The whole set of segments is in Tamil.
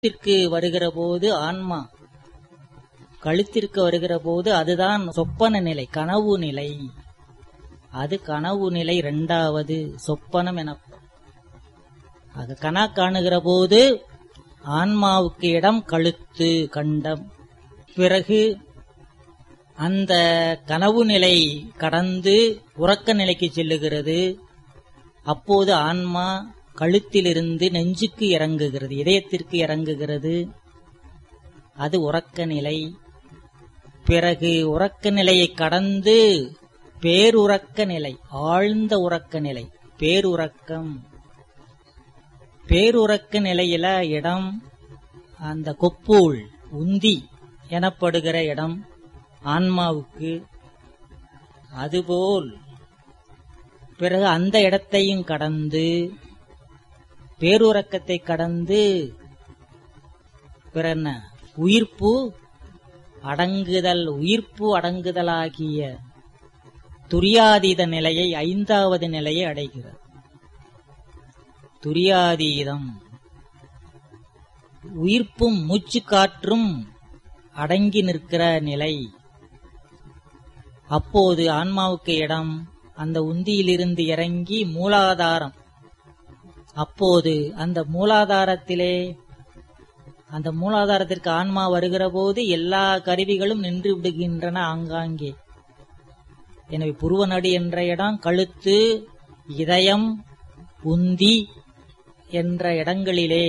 கழுத்திற்கு வருகிற போது ஆன்மா கழுத்திற்கு வருகிற போது அதுதான் சொப்பன நிலை கனவு நிலை அது கனவு நிலை இரண்டாவது சொப்பனம் எனப்படும் அது கனா காணுகிற போது ஆன்மாவுக்கு இடம் கழுத்து கண்டம் பிறகு அந்த கனவு நிலை கடந்து உறக்க நிலைக்கு செல்லுகிறது அப்போது ஆன்மா கழுத்திலிருந்து நெஞ்சுக்கு இறங்குகிறது இதயத்திற்கு இறங்குகிறது அது உறக்க நிலை பிறகு உறக்க நிலையை கடந்து பேருறக்க நிலை ஆழ்ந்த உறக்க நிலை பேருறக்கம் பேருறக்க நிலையில இடம் அந்த கொப்பூள் உந்தி எனப்படுகிற இடம் ஆன்மாவுக்கு அதுபோல் பிறகு அந்த இடத்தையும் கடந்து பேருறக்கத்தை கடந்து பிற என்ன உயிர்ப்பு அடங்குதல் உயிர்ப்பு அடங்குதலாகிய துரியாதீத நிலையை ஐந்தாவது நிலையை அடைகிறது துரியாதீதம் உயிர்ப்பும் மூச்சு காற்றும் அடங்கி நிற்கிற நிலை அப்போது ஆன்மாவுக்கு இடம் அந்த உந்தியிலிருந்து இறங்கி மூலாதாரம் அப்போது அந்த மூலாதாரத்திலே அந்த மூலாதாரத்திற்கு ஆன்மா வருகிற போது எல்லா கருவிகளும் நின்று விடுகின்றன ஆங்காங்கே எனவே புருவநடி என்ற இடம் கழுத்து இதயம் உந்தி என்ற இடங்களிலே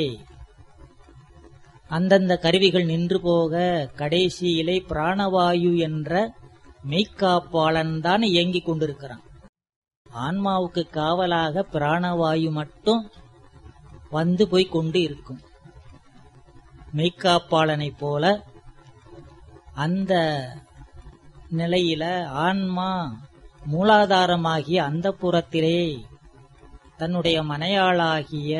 அந்தந்த கருவிகள் நின்று போக கடைசியிலே பிராணவாயு என்ற மெய்க்காப்பாளன் தான் இயங்கிக் கொண்டிருக்கிறான் ஆன்மாவுக்கு காவலாக பிராணவாயு மட்டும் வந்து போய் கொண்டு இருக்கும் மெய்க்காப்பாளனைப் போல அந்த நிலையில ஆன்மா மூலாதாரமாகிய அந்த புறத்திலே தன்னுடைய மனையாளாகிய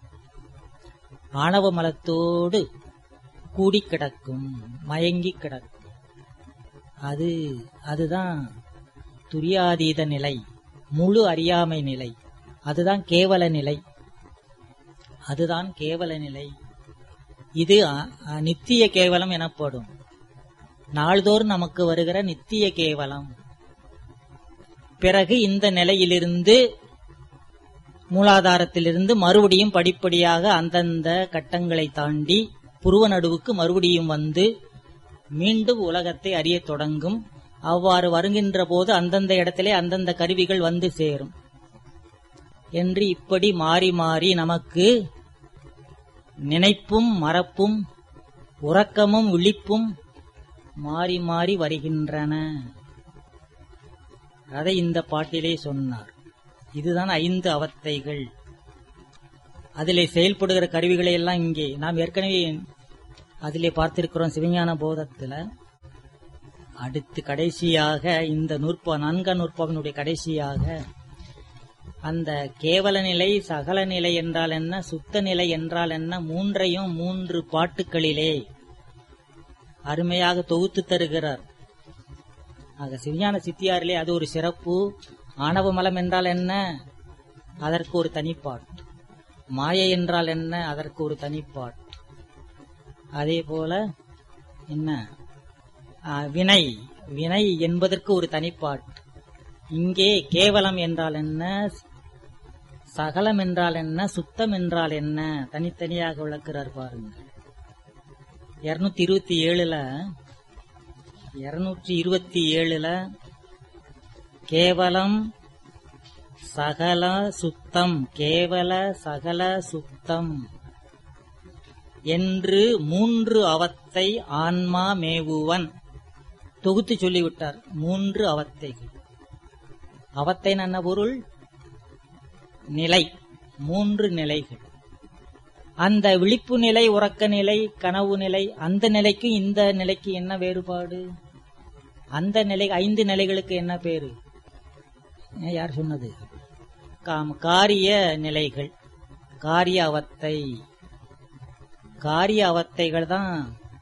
ஆணவ மலத்தோடு கூடி கிடக்கும் மயங்கி கிடக்கும் அது அதுதான் துரியாதீத நிலை முழு அறியாமை நிலை அதுதான் கேவல நிலை அதுதான் கேவல நிலை இது நித்திய கேவலம் எனப்படும் நாள்தோறும் நமக்கு வருகிற நித்திய கேவலம் பிறகு இந்த நிலையிலிருந்து மூலாதாரத்திலிருந்து மறுபடியும் படிப்படியாக அந்தந்த கட்டங்களை தாண்டி புருவ நடுவுக்கு மறுபடியும் வந்து மீண்டும் உலகத்தை அறிய தொடங்கும் அவ்வாறு வருகின்ற போது அந்தந்த இடத்திலே அந்தந்த கருவிகள் வந்து சேரும் என்று இப்படி மாறி மாறி நமக்கு நினைப்பும் மறப்பும் உறக்கமும் விழிப்பும் மாறி மாறி வருகின்றன அதை இந்த பாட்டிலே சொன்னார் இதுதான் ஐந்து அவத்தைகள் அதிலே செயல்படுகிற கருவிகளை எல்லாம் இங்கே நாம் ஏற்கனவே அதிலே பார்த்திருக்கிறோம் சிவஞான போதத்துல அடுத்து கடைசியாக இந்த நூற்பா நான்காம் நூற்பாவினுடைய கடைசியாக அந்த கேவல நிலை சகல நிலை என்றால் என்ன சுத்த நிலை என்றால் என்ன மூன்றையும் மூன்று பாட்டுக்களிலே அருமையாக தொகுத்து தருகிறார் ஆக சிவஞான சித்தியாரிலே அது ஒரு சிறப்பு ஆணவ மலம் என்றால் என்ன அதற்கு ஒரு தனிப்பாட்டு மாயை என்றால் என்ன அதற்கு ஒரு தனிப்பாட்டு அதே போல என்ன வினை வினை என்பதற்கு ஒரு தனிப்பாட்டு இங்கே கேவலம் என்றால் என்ன சகலம் என்றால் என்ன சுத்தம் என்றால் என்ன தனித்தனியாக விளக்குறார் பாருங்க இருநூத்தி இருபத்தி ஏழுல இருநூற்றி இருபத்தி ஏழுல கேவலம் சகல சுத்தம் கேவல சகல சுத்தம் என்று மூன்று அவத்தை ஆன்மா மேவுவன் தொகுத்து சொல்லிவிட்டார் மூன்று அவத்தைகள் அவத்தை என்ன பொருள் நிலை மூன்று நிலைகள் அந்த விழிப்பு நிலை உறக்க நிலை கனவு நிலை அந்த நிலைக்கு இந்த நிலைக்கு என்ன வேறுபாடு அந்த நிலை ஐந்து நிலைகளுக்கு என்ன பேரு யார் சொன்னது காரிய நிலைகள் காரிய அவத்தை காரிய அவத்தைகள் தான்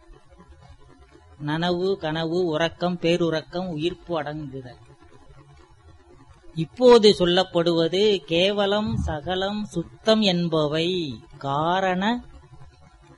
நனவு கனவு உறக்கம் பேருறக்கம் உயிர்ப்பு அடங்குதல் இப்போது சொல்லப்படுவது கேவலம் சகலம் சுத்தம் என்பவை காரண